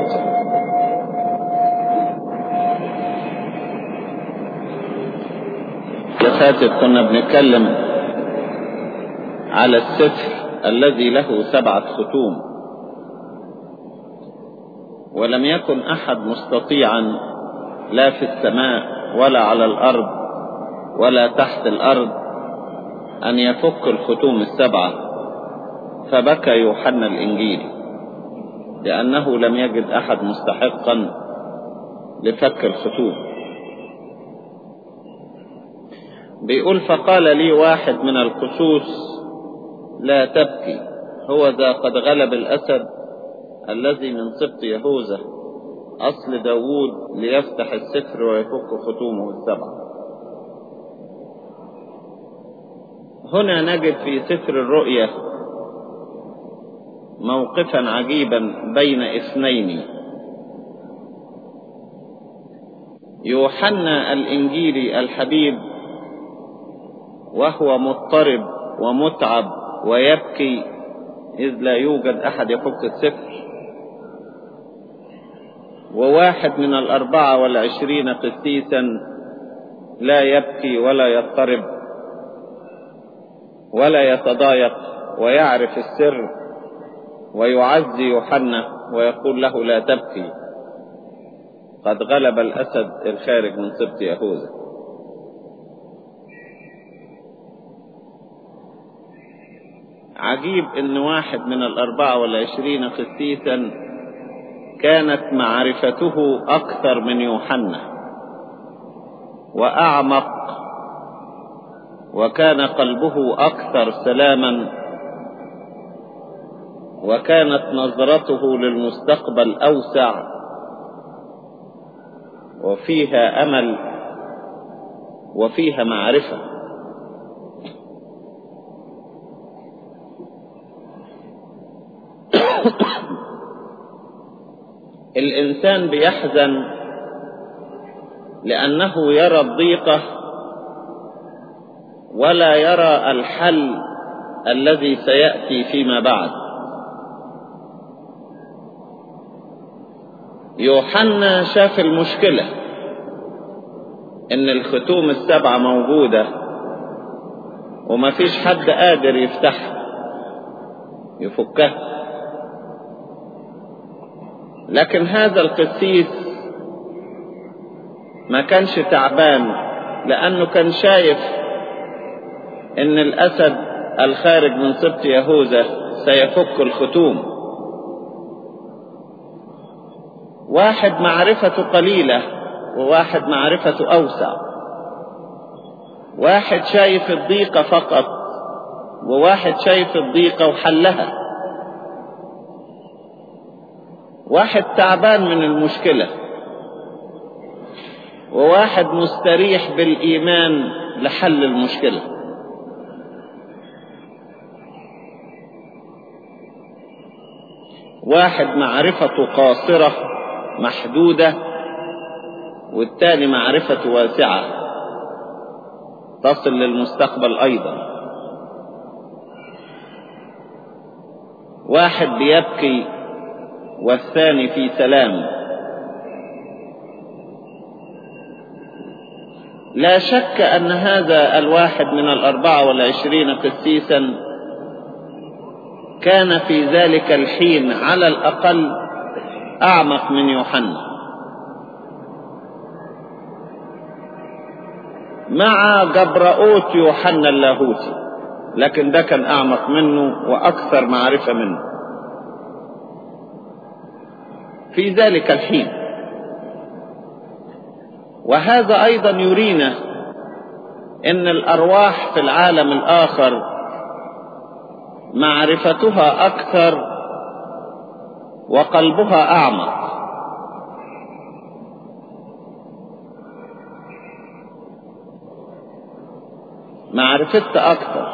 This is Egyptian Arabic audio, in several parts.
فاتت كنا بنتكلم على السفر الذي له سبعة ختوم ولم يكن أحد مستطيعا لا في السماء ولا على الأرض ولا تحت الأرض أن يفك الختوم السبعة فبكى يوحنا الإنجيلي لأنه لم يجد أحد مستحقا لفك الختوم بيقول فقال لي واحد من القسوس لا تبكي هو ذا قد غلب الأسد الذي من سبط يهوذا أصل داوود ليفتح السفر ويفك ختومه السبعة هنا نجد في سفر الرؤيا موقفا عجيبا بين اثنين يوحنا الإنجيلي الحبيب وهو مضطرب ومتعب ويبكي إذ لا يوجد أحد يفك السفر وواحد من الأربعة والعشرين قسيسا لا يبكي ولا يضطرب ولا يتضايق ويعرف السر ويعزي يوحنا ويقول له لا تبكي قد غلب الأسد الخارج من سبط يهوذا عجيب ان واحد من الاربعة والعشرين قسيسا كانت معرفته اكثر من يوحنا واعمق وكان قلبه اكثر سلاما وكانت نظرته للمستقبل اوسع وفيها امل وفيها معرفه الإنسان بيحزن لأنه يرى الضيقة ولا يرى الحل الذي سيأتي فيما بعد يوحنا شاف المشكلة إن الختوم السبعة موجودة وما فيش حد قادر يفتحها يفكها لكن هذا القسيس ما كانش تعبان لأنه كان شايف إن الأسد الخارج من سبط يهوذا سيفك الختوم واحد معرفته قليلة وواحد معرفته أوسع واحد شايف الضيقة فقط وواحد شايف الضيقة وحلها واحد تعبان من المشكلة وواحد مستريح بالإيمان لحل المشكلة واحد معرفته قاصرة محدودة والتاني معرفته واسعة تصل للمستقبل أيضا واحد بيبكي والثاني في سلام لا شك أن هذا الواحد من الأربعة والعشرين قسيسا كان في ذلك الحين على الأقل أعمق من يوحنا مع جبرؤوت يوحنا اللاهوتي لكن ده كان أعمق منه وأكثر معرفة منه في ذلك الحين وهذا أيضا يرينا أن الأرواح في العالم الآخر معرفتها أكثر وقلبها أعمق معرفتها أكثر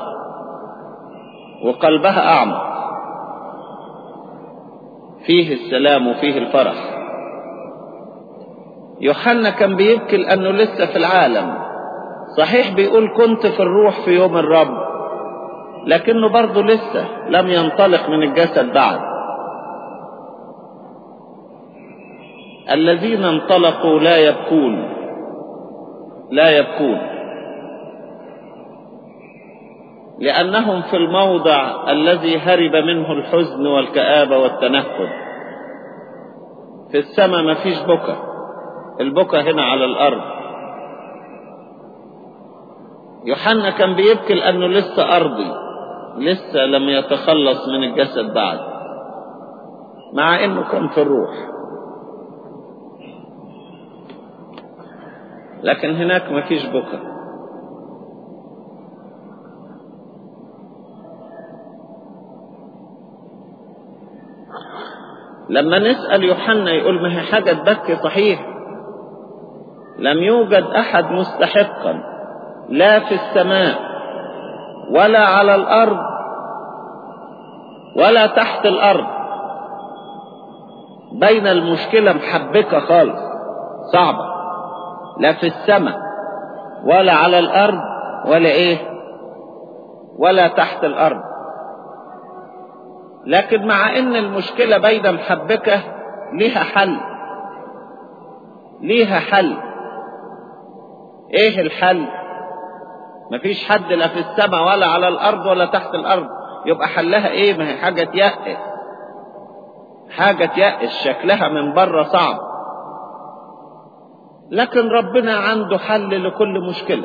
وقلبها أعمق فيه السلام وفيه الفرح يوحنا كان بيبكي لأنه لسه في العالم صحيح بيقول كنت في الروح في يوم الرب لكنه برضه لسه لم ينطلق من الجسد بعد الذين انطلقوا لا يبكون لا يبكون لأنهم في الموضع الذي هرب منه الحزن والكآبة والتنهد في السماء ما فيش بكى البكى هنا على الأرض يوحنا كان بيبكي لأنه لسه أرضي لسه لم يتخلص من الجسد بعد مع أنه كان في الروح لكن هناك ما فيش بكى لما نسأل يوحنا يقول ما هي حاجة تبكي صحيح لم يوجد أحد مستحقا لا في السماء ولا على الأرض ولا تحت الأرض بين المشكلة محبكة خالص صعبة لا في السماء ولا على الأرض ولا إيه ولا تحت الأرض لكن مع ان المشكلة بين محبكة ليها حل ليها حل ايه الحل مفيش حد لا في السماء ولا على الارض ولا تحت الارض يبقى حلها ايه ما هي حاجة تيأس حاجة تيأس شكلها من بره صعب لكن ربنا عنده حل لكل مشكلة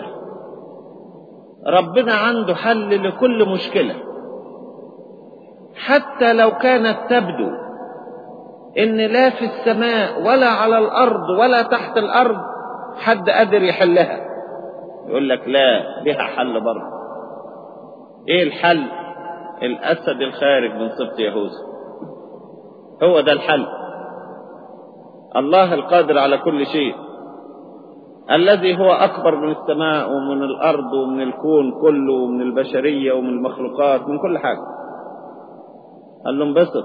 ربنا عنده حل لكل مشكله حتى لو كانت تبدو ان لا في السماء ولا على الارض ولا تحت الارض حد قادر يحلها يقول لك لا لها حل برضه ايه الحل الاسد الخارج من سبط يهوذا هو ده الحل الله القادر على كل شيء الذي هو اكبر من السماء ومن الارض ومن الكون كله ومن البشريه ومن المخلوقات من كل حاجه قال له انبسط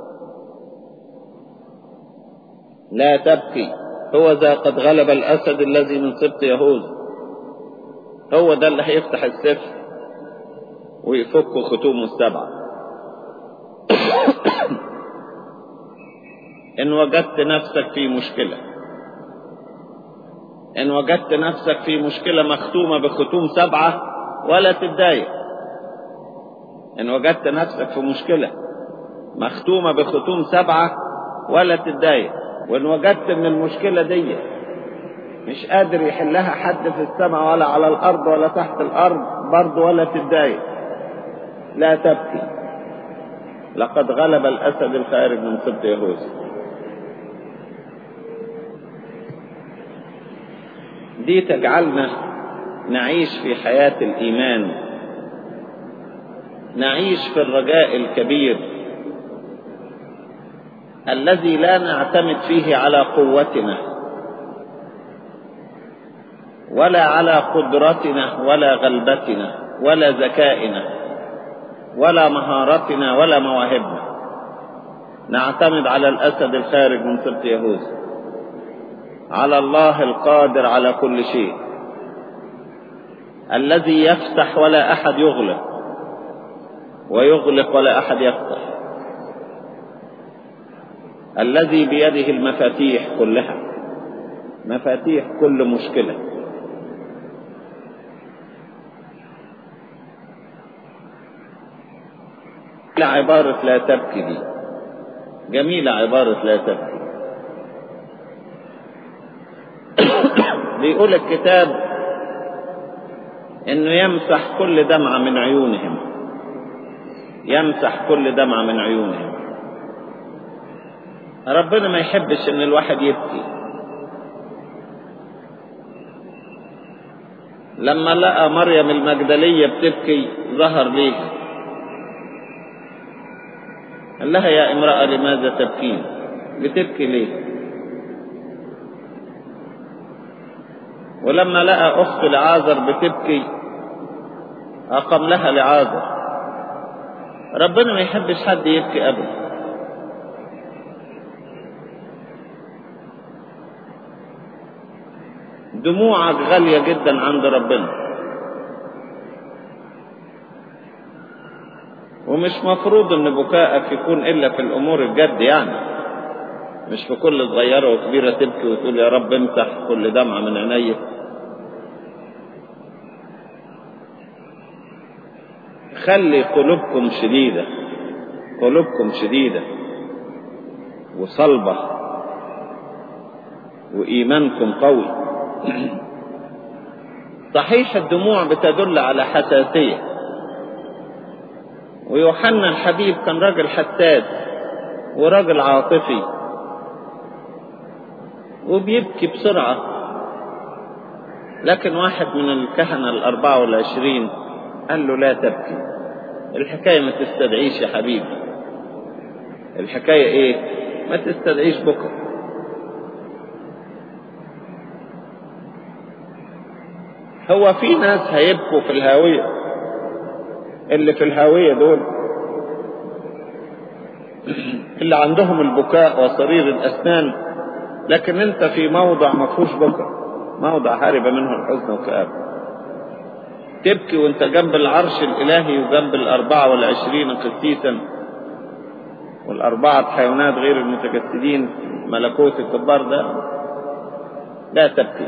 لا تبكي هو ذا قد غلب الأسد الذي من سبط يهوذا هو ده اللي هيفتح السفر ويفك ختومه السبعة إن وجدت نفسك في مشكلة إن وجدت نفسك في مشكلة مختومة بختوم سبعة ولا تتضايق إن وجدت نفسك في مشكلة مختومة بختوم سبعة ولا تتضايق وإن وجدت إن المشكلة دي مش قادر يحلها حد في السماء ولا على الأرض ولا تحت الأرض برضه ولا تتضايق لا تبكي لقد غلب الأسد الخارج من سبط يهوذا دي تجعلنا نعيش في حياة الإيمان نعيش في الرجاء الكبير الذي لا نعتمد فيه على قوتنا ولا على قدرتنا ولا غلبتنا ولا ذكائنا ولا مهارتنا ولا مواهبنا نعتمد على الأسد الخارج من سبط يهوذا على الله القادر على كل شيء الذي يفتح ولا أحد يغلق ويغلق ولا أحد يفتح الذي بيده المفاتيح كلها مفاتيح كل مشكلة عبارة لا تبكي دي جميلة عبارة لا تبكي بيقول الكتاب انه يمسح كل دمعة من عيونهم يمسح كل دمعة من عيونهم ربنا ما يحبش ان الواحد يبكي لما لقى مريم المجدلية بتبكي ظهر ليها قال لها يا امرأة لماذا تبكين بتبكي ليه ولما لقى أخت لعازر بتبكي أقام لها لعازر ربنا ما يحبش حد يبكي أبدا دموعك غالية جدا عند ربنا ومش مفروض ان بكائك يكون الا في الامور الجد يعني مش في كل صغيرة وكبيرة تبكي وتقول يا رب امسح كل دمعة من عيني خلي قلوبكم شديدة قلوبكم شديدة وصلبة وإيمانكم قوي صحيح الدموع بتدل على حساسية ويوحنا الحبيب كان راجل حساس وراجل عاطفي وبيبكي بسرعة لكن واحد من الكهنة الأربعة والعشرين قال له لا تبكي الحكاية ما تستدعيش يا حبيبي الحكاية ايه ما تستدعيش بكرة هو في ناس هيبكوا في الهاوية اللي في الهاوية دول اللي عندهم البكاء وصرير الأسنان لكن انت في موضع ما فيهوش بكرة موضع هارب منه الحزن والكآبة تبكي وانت جنب العرش الإلهي وجنب الأربعة والعشرين قسيسا والأربعة حيوانات غير المتجسدين ملكوت الكبار ده لا تبكي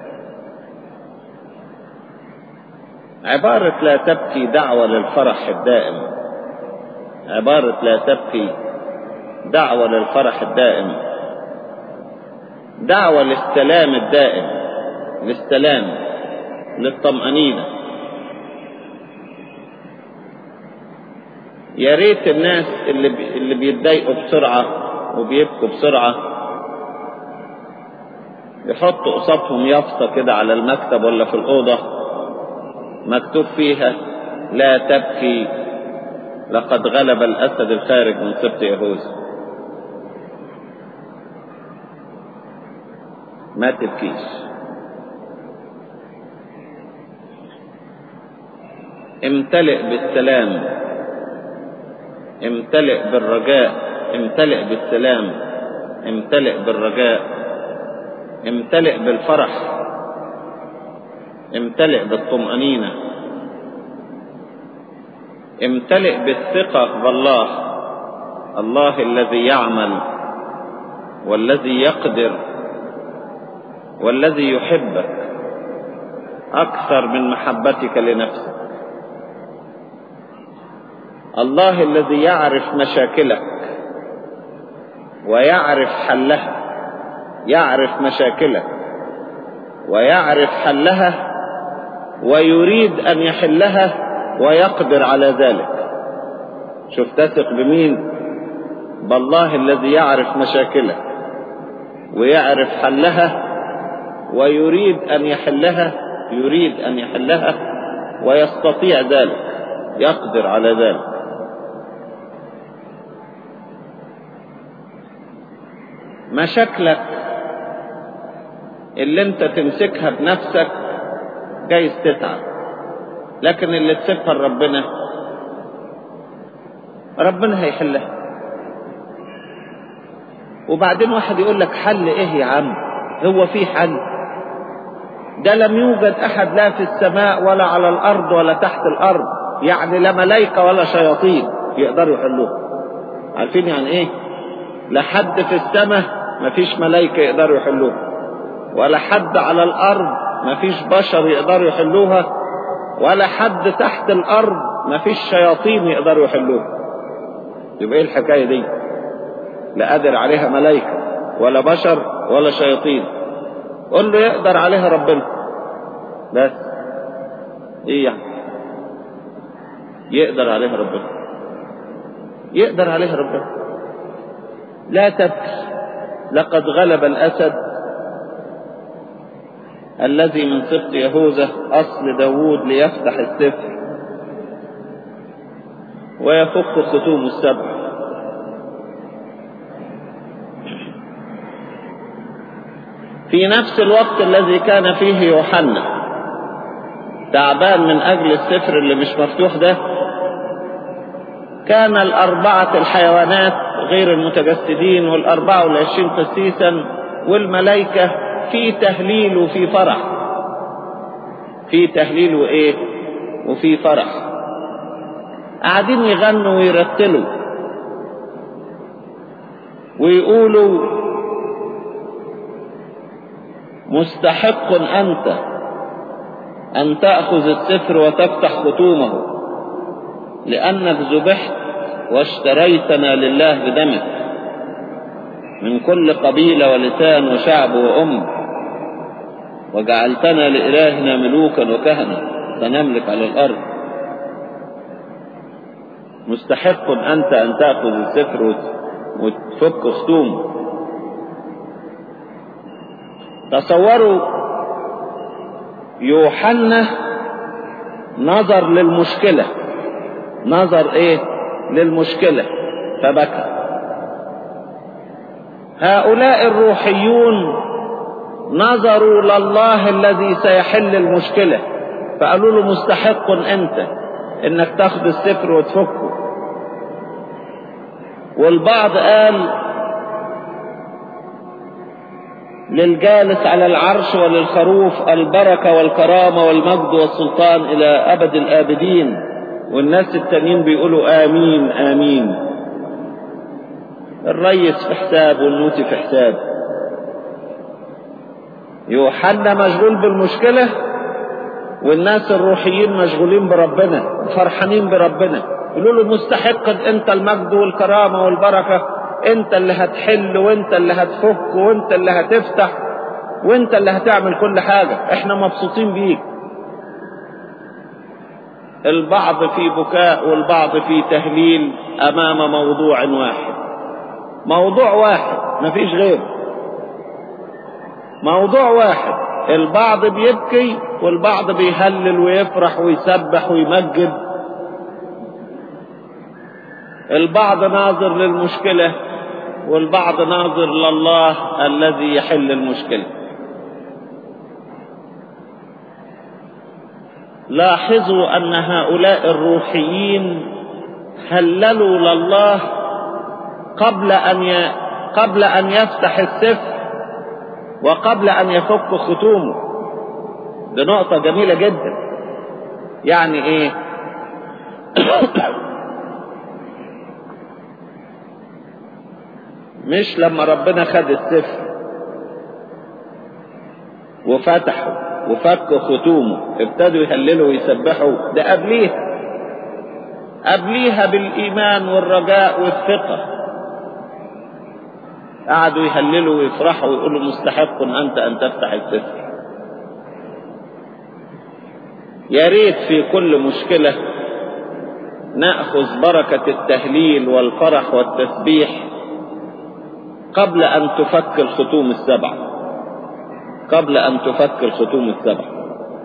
عبارة لا تبكي دعوة للفرح الدائم عبارة لا تبكي دعوة للفرح الدائم دعوة للسلام الدائم للسلام للطمأنينة يا ريت الناس اللي بي اللي بيتضايقوا بسرعة وبيبكوا بسرعة يحطوا قصادهم يافطة كده على المكتب ولا في الأوضة مكتوب فيها لا تبكي لقد غلب الأسد الخارج من سبط يهوذا ما تبكيش امتلئ بالسلام امتلئ بالرجاء امتلئ بالسلام امتلئ بالرجاء امتلئ بالفرح امتلئ بالطمأنينة امتلئ بالثقة بالله الله الذي يعمل والذي يقدر والذي يحبك أكثر من محبتك لنفسك الله الذي يعرف مشاكلك ويعرف حلها يعرف مشاكلك ويعرف حلها ويريد أن يحلها ويقدر على ذلك شوف تثق بمين بالله الذي يعرف مشاكلك ويعرف حلها ويريد أن يحلها يريد أن يحلها ويستطيع ذلك يقدر على ذلك مشاكلك اللي انت تمسكها بنفسك جايز تتعب لكن اللي تسيبها لربنا ربنا هيحلها وبعدين واحد يقول لك حل ايه يا عم هو في حل ده لم يوجد احد لا في السماء ولا على الارض ولا تحت الارض يعني لا ملائكه ولا شياطين يقدروا يحلوها عارفين يعني ايه لا حد في السماء مفيش ملائكه يقدروا يحلوها ولا حد على الارض مفيش بشر يقدروا يحلوها ولا حد تحت الارض مفيش شياطين يقدروا يحلوها يبقى ايه الحكايه دي لا قادر عليها ملائكه ولا بشر ولا شياطين قل له يقدر عليها ربنا بس ايه يعني يقدر عليها ربنا يقدر عليها ربنا لا تبكي لقد غلب الاسد الذي من سبط يهوذا اصل داوود ليفتح السفر ويفك ختوم السبع في نفس الوقت الذي كان فيه يوحنا تعبان من أجل السفر اللي مش مفتوح ده كان الأربعة الحيوانات غير المتجسدين والأربعة والعشرين قسيسا والملائكة في تهليل وفي فرح في تهليل وإيه وفي فرح قاعدين يغنوا ويرتلوا ويقولوا مستحق أنت أن تأخذ السفر وتفتح ختومه لأنك ذبحت واشتريتنا لله بدمك من كل قبيلة ولسان وشعب وأم وجعلتنا لإلهنا ملوكا وكهنة سنملك على الأرض مستحق أنت أن تأخذ السفر وتفك ختومه تصوروا يوحنا نظر للمشكلة نظر ايه للمشكلة فبكى هؤلاء الروحيون نظروا لله الذي سيحل المشكلة فقالوا له مستحق انت انك تاخد السفر وتفكه والبعض قال للجالس على العرش وللخروف البركة والكرامة والمجد والسلطان إلى أبد الآبدين والناس التانيين بيقولوا آمين آمين الريس في حساب والنوتي في حساب يوحنا مشغول بالمشكلة والناس الروحيين مشغولين بربنا فرحانين بربنا يقولوا له مستحق انت المجد والكرامة والبركة انت اللي هتحل وانت اللي هتفك وانت اللي هتفتح وانت اللي هتعمل كل حاجة احنا مبسوطين بيك البعض في بكاء والبعض في تهليل امام موضوع واحد موضوع واحد مفيش غيره موضوع واحد البعض بيبكي والبعض بيهلل ويفرح ويسبح ويمجد البعض ناظر للمشكلة والبعض ناظر لله الذي يحل المشكلة لاحظوا أن هؤلاء الروحيين هللوا لله قبل أن ي... قبل أن يفتح السفر وقبل أن يفك ختومه دي نقطة جميلة جدا يعني إيه مش لما ربنا خد السفر وفتحه وفك ختومه ابتدوا يهللوا ويسبحوا ده قبليها قبليها بالإيمان والرجاء والثقة قعدوا يهللوا ويفرحوا ويقولوا مستحق أنت أن تفتح السفر يا ريت في كل مشكلة نأخذ بركة التهليل والفرح والتسبيح قبل أن تفك الختوم السبعة قبل أن تفك الختوم السبعة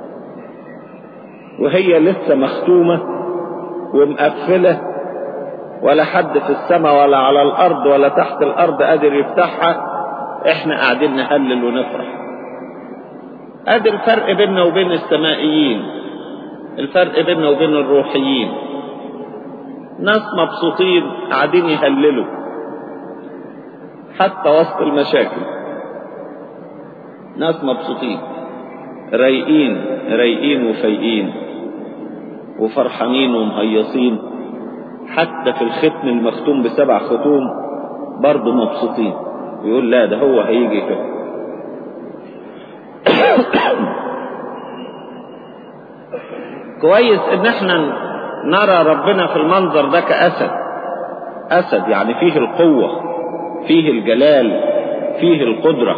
وهي لسه مختومة ومقفلة ولا حد في السماء ولا على الأرض ولا تحت الأرض قادر يفتحها احنا قاعدين نهلل ونفرح ادي الفرق بيننا وبين السمائيين الفرق بيننا وبين الروحيين ناس مبسوطين قاعدين يهللوا حتى وسط المشاكل ناس مبسوطين رايقين رايقين وفايقين وفرحانين ومهيصين حتى في الختم المختوم بسبع ختوم برضه مبسوطين يقول لا ده هو هيجي كده كويس ان احنا نرى ربنا في المنظر ده كأسد أسد يعني فيه القوة فيه الجلال فيه القدرة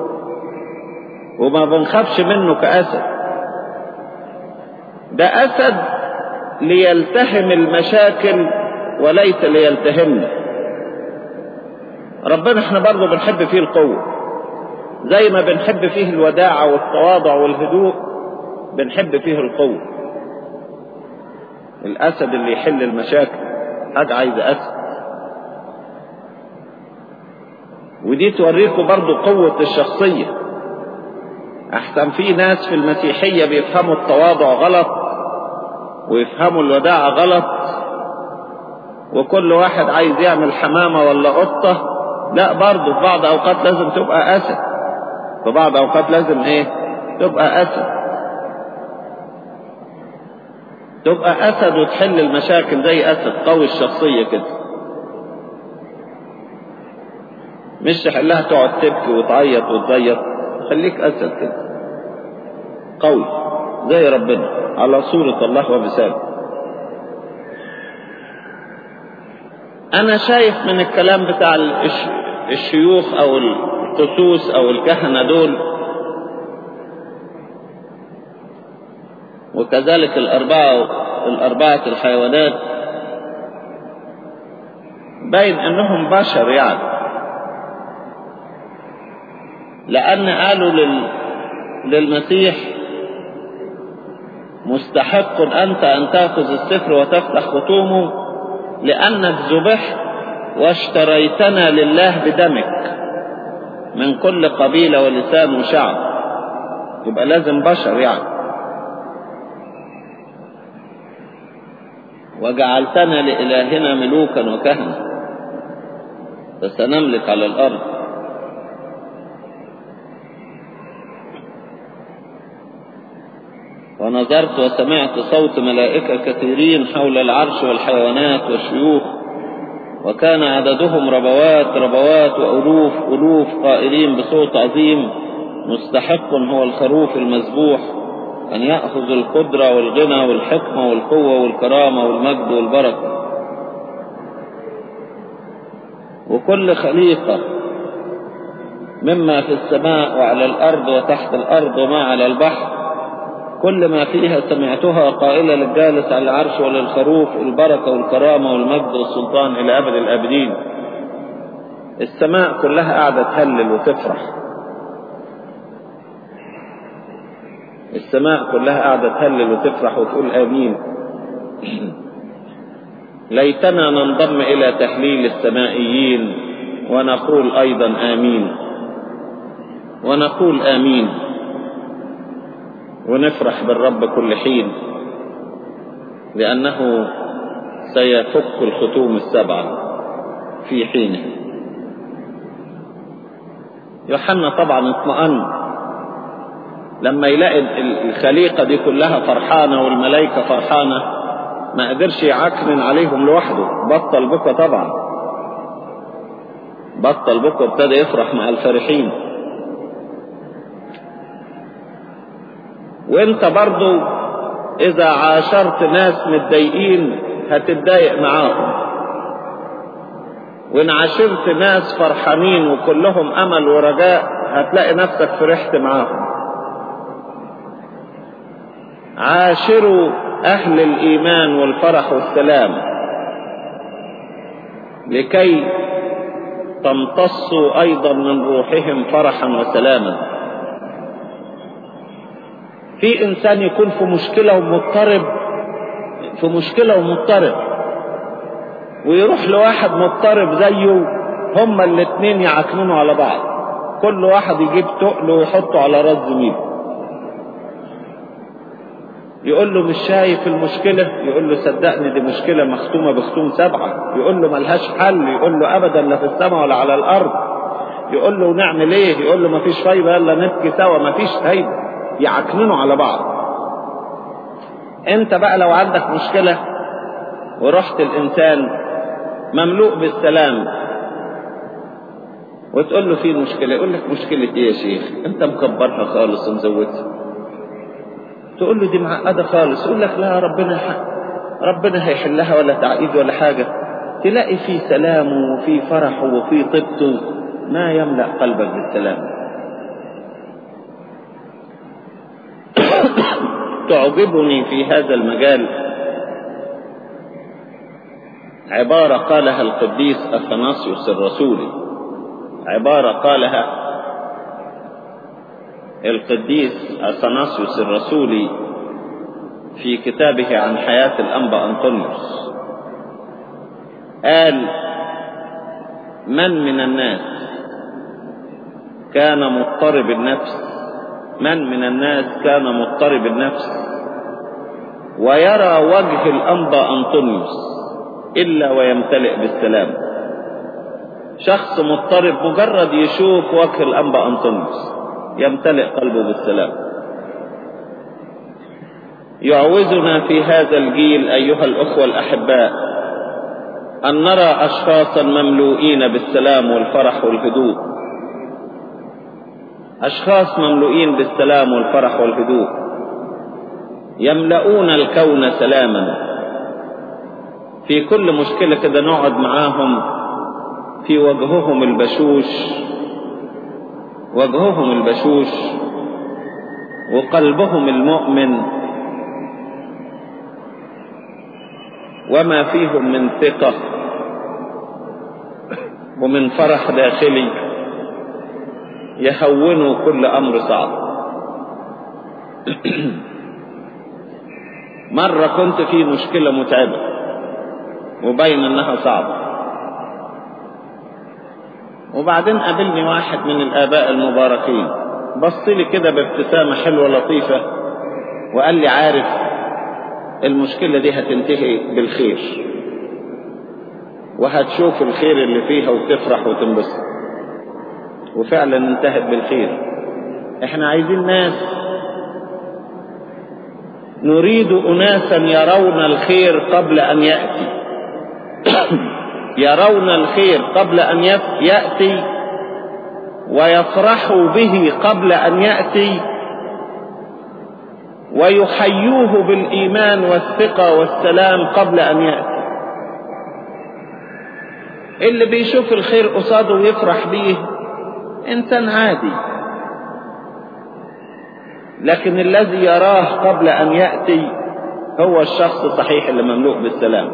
وما بنخافش منه كأسد ده أسد ليلتهم المشاكل وليس ليلتهمنا ربنا احنا برضه بنحب فيه القوة زي ما بنحب فيه الوداعة والتواضع والهدوء بنحب فيه القوة الأسد اللي يحل المشاكل حاجة عايزة أسد ودي توريكم برضو قوة الشخصية أحسن في ناس في المسيحية بيفهموا التواضع غلط ويفهموا الوداعة غلط وكل واحد عايز يعمل حمامة ولا قطة لا برضه في بعض أوقات لازم تبقى أسد في بعض أوقات لازم إيه تبقى أسد تبقى أسد وتحل المشاكل زي أسد قوي الشخصية كده مش تحلها تقعد تبكي وتعيط وتزيط خليك أسد كده قوي زي ربنا على صورة الله ومثاله أنا شايف من الكلام بتاع الشيوخ أو القسوس أو الكهنة دول وكذلك الأربعة الأربعة الحيوانات باين أنهم بشر يعني لأن قالوا لل... للمسيح مستحق أنت أن تأخذ السفر وتفتح ختومه لأنك ذبحت واشتريتنا لله بدمك من كل قبيلة ولسان وشعب يبقى لازم بشر يعني وجعلتنا لإلهنا ملوكا وكهنة فسنملك على الأرض ونظرت وسمعت صوت ملائكة كثيرين حول العرش والحيوانات والشيوخ وكان عددهم ربوات ربوات وألوف ألوف قائلين بصوت عظيم مستحق هو الخروف المذبوح أن يأخذ القدرة والغنى والحكمة والقوة والكرامة والمجد والبركة وكل خليقة مما في السماء وعلى الأرض وتحت الأرض وما على البحر كل ما فيها سمعتها قائلة للجالس على العرش وللخروف البركة والكرامة والمجد والسلطان إلى أبد الآبدين السماء كلها قاعدة تهلل وتفرح السماء كلها قاعدة تهلل وتفرح وتقول آمين ليتنا ننضم إلى تهليل السمائيين ونقول أيضا آمين ونقول آمين ونفرح بالرب كل حين لأنه سيفك الختوم السبعة في حينه يوحنا طبعا اطمأن لما يلاقي الخليقة دي كلها فرحانة والملائكة فرحانة ما قدرش يعكنن عليهم لوحده بطل بكى طبعا بطل بكى ابتدى يفرح مع الفرحين وانت برضو اذا عاشرت ناس متضايقين هتتضايق معاهم وان عاشرت ناس فرحانين وكلهم امل ورجاء هتلاقي نفسك فرحت معاهم عاشروا اهل الايمان والفرح والسلام لكي تمتصوا ايضا من روحهم فرحا وسلاما في انسان يكون في مشكلة ومضطرب في مشكلة ومضطرب ويروح لواحد مضطرب زيه هما الاتنين يعكننوا على بعض كل واحد يجيب تقل ويحطه على راس زميله يقول له مش شايف المشكلة يقول له صدقني دي مشكلة مختومة بختوم سبعة يقول له ملهاش حل يقول له ابدا لا في السماء ولا على الارض يقول له نعمل ايه يقول له مفيش فايدة يلا نبكي سوا مفيش فايدة يعكننوا على بعض انت بقى لو عندك مشكلة ورحت الانسان مملوء بالسلام وتقول له في مشكلة يقول لك مشكلة ايه يا شيخ انت مكبرها خالص ومزودها تقول له دي معقدة خالص يقول لك لا ربنا حق. ربنا هيحلها ولا تعقيد ولا حاجة تلاقي في سلام وفي فرح وفي طبط ما يملأ قلبك بالسلام تعجبني في هذا المجال عبارة قالها القديس أثناسيوس الرسولي عبارة قالها القديس أثناسيوس الرسولي في كتابه عن حياة الأنبا أنطونيوس قال من من الناس كان مضطرب النفس من من الناس كان مضطرب النفس ويرى وجه الأنبا أنطونيوس إلا ويمتلئ بالسلام شخص مضطرب مجرد يشوف وجه الأنبا أنطونيوس يمتلئ قلبه بالسلام يعوزنا في هذا الجيل أيها الأخوة الأحباء أن نرى أشخاصا مملوئين بالسلام والفرح والهدوء أشخاص مملوئين بالسلام والفرح والهدوء يملؤون الكون سلاما في كل مشكلة كده نقعد معاهم في وجههم البشوش وجههم البشوش وقلبهم المؤمن وما فيهم من ثقة ومن فرح داخلي يهونوا كل أمر صعب مرة كنت في مشكلة متعبة وبين أنها صعبة وبعدين قابلني واحد من الآباء المباركين بص لي كده بابتسامة حلوة لطيفة وقال لي عارف المشكلة دي هتنتهي بالخير وهتشوف الخير اللي فيها وتفرح وتنبسط وفعلا انتهت بالخير احنا عايزين ناس نريد أناسا يرون الخير قبل أن يأتي يرون الخير قبل أن يأتي ويفرحوا به قبل أن يأتي ويحيوه بالإيمان والثقة والسلام قبل أن يأتي اللي بيشوف الخير قصاده ويفرح بيه إنسان عادي لكن الذي يراه قبل أن يأتي هو الشخص الصحيح اللي مملوء بالسلام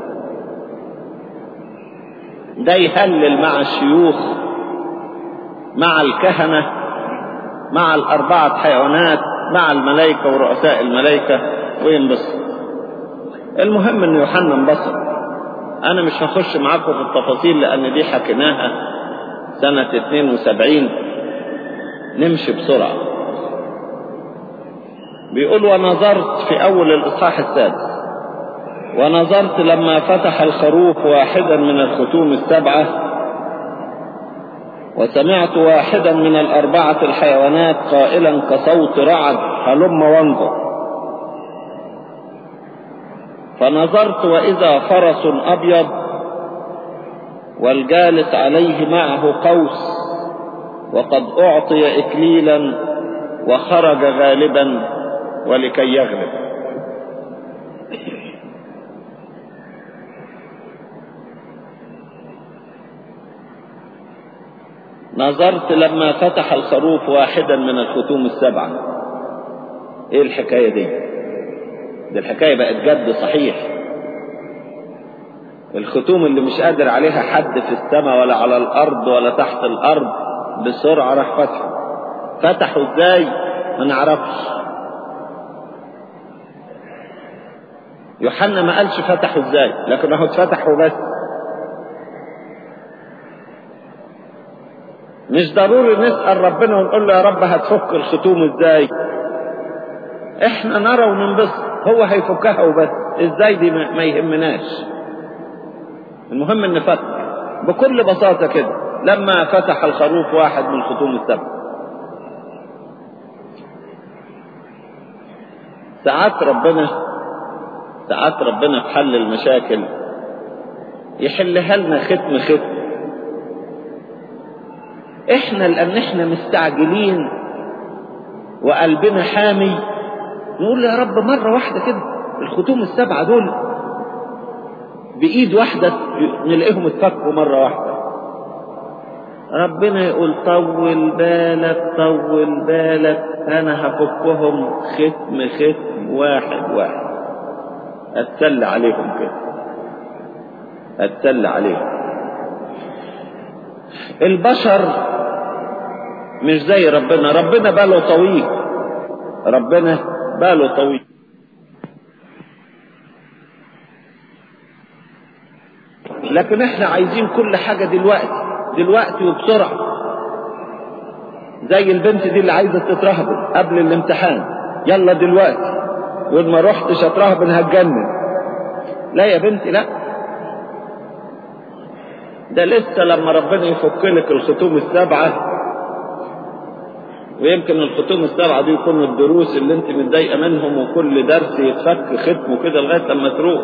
ده يهلل مع الشيوخ مع الكهنة مع الأربعة حيوانات مع الملائكة ورؤساء الملائكة وينبسط المهم ان يوحنا انبسط انا مش هخش معاكم في التفاصيل لان دي حكيناها سنة 72 نمشي بسرعة بيقول ونظرت في اول الاصحاح السادس ونظرت لما فتح الخروف واحدا من الختوم السبعة وسمعت واحدا من الأربعة الحيوانات قائلا كصوت رعد هلم وانظر فنظرت وإذا فرس أبيض والجالس عليه معه قوس وقد أعطي إكليلا وخرج غالبا ولكي يغلب نظرت لما فتح الخروف واحدا من الختوم السبعة ايه الحكاية دي دي الحكاية بقت جد صحيح الختوم اللي مش قادر عليها حد في السماء ولا على الارض ولا تحت الارض بسرعة راح فتحه فتحوا ازاي ما نعرفش يوحنا ما قالش فتحوا ازاي لكن هو اتفتحوا بس مش ضروري نسأل ربنا ونقول له يا رب هتفك الختوم ازاي احنا نرى وننبسط هو هيفكها وبس ازاي دي ما يهمناش المهم ان فك بكل بساطة كده لما فتح الخروف واحد من ختوم السبع ساعات ربنا ساعات ربنا في حل المشاكل يحلها لنا ختم ختم احنا لان احنا مستعجلين وقلبنا حامي نقول يا رب مرة واحدة كده الختوم السبعة دول بإيد واحدة نلاقيهم اتفكوا مرة واحدة ربنا يقول طول بالك طول بالك أنا هفكهم ختم ختم واحد واحد أتسلى عليهم كده أتسلى عليهم البشر مش زي ربنا ربنا باله طويل ربنا باله طويل لكن احنا عايزين كل حاجة دلوقتي دلوقتي وبسرعة زي البنت دي اللي عايزة تترهبن قبل الامتحان يلا دلوقتي وإن ما رحتش اترهبن هتجنن لا يا بنتي لا ده لسه لما ربنا يفك لك الختوم السبعة ويمكن الختوم السبعة دي يكون الدروس اللي انت متضايقة منهم وكل درس يتفك ختمه كده لغاية لما تروح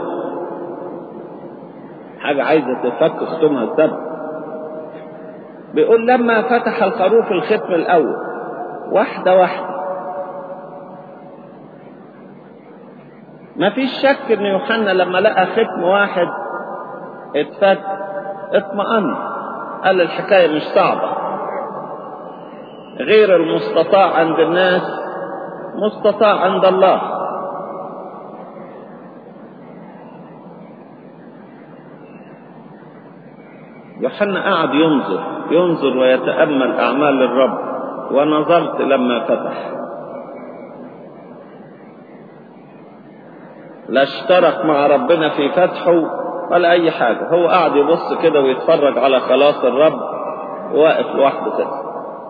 حاجة عايزة تفك ختمها السبعة بيقول لما فتح الخروف الختم الأول واحدة واحدة ما فيش شك ان يوحنا لما لقى ختم واحد اتفك اطمأن قال الحكاية مش صعبة غير المستطاع عند الناس مستطاع عند الله يوحنا قعد ينظر ينظر ويتأمل أعمال الرب ونظرت لما فتح لا اشترك مع ربنا في فتحه ولا أي حاجة هو قاعد يبص كده ويتفرج على خلاص الرب واقف لوحده كده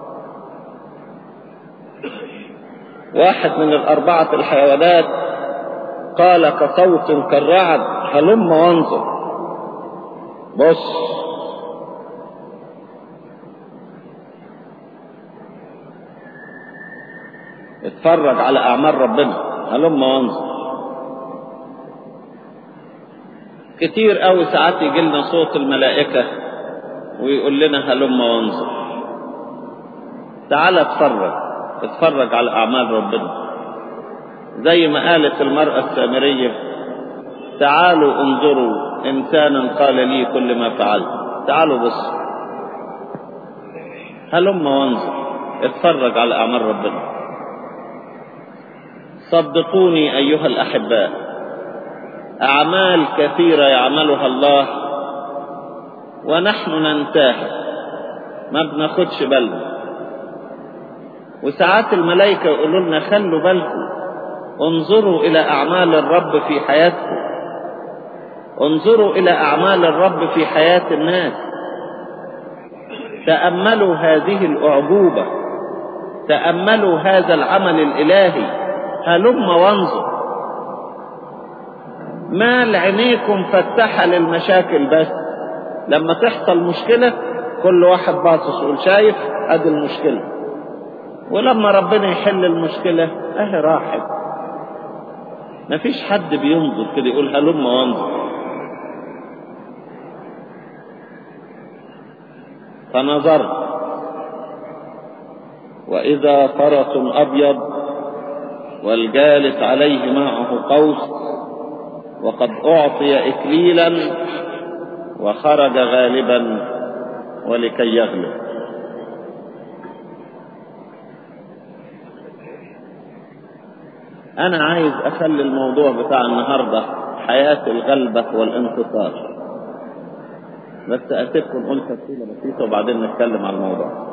واحد من الأربعة الحيوانات قال كصوت كالرعد هلم وانظر بص اتفرج على أعمال ربنا هلم وانظر كتير قوي ساعات يجي لنا صوت الملائكة ويقول لنا هلم وانظر تعال اتفرج اتفرج على أعمال ربنا زي ما قالت المرأة السامرية تعالوا انظروا إنسانا قال لي كل ما فعلت تعالوا بصوا هلم وانظر اتفرج على أعمال ربنا صدقوني أيها الأحباء أعمال كثيرة يعملها الله ونحن ننتهي ما بناخدش بالنا وساعات الملائكة يقولوا لنا خلوا بالكم انظروا إلى أعمال الرب في حياتكم انظروا إلى أعمال الرب في حياة الناس تأملوا هذه الأعجوبة تأملوا هذا العمل الإلهي هلم وانظر ما لعينيكم فتحة للمشاكل بس لما تحصل مشكلة كل واحد باصص يقول شايف ادي المشكلة ولما ربنا يحل المشكلة اهي راحت مفيش حد بينظر كده يقول هلم وانظر فنظرت وإذا فرس أبيض والجالس عليه معه قوس وقد أعطي إكليلا وخرج غالبا ولكي يغلب أنا عايز أخلي الموضوع بتاع النهاردة حياة الغلبة والانتصار بس أسيبكم قلت تفصيلة بسيطة وبعدين نتكلم عن الموضوع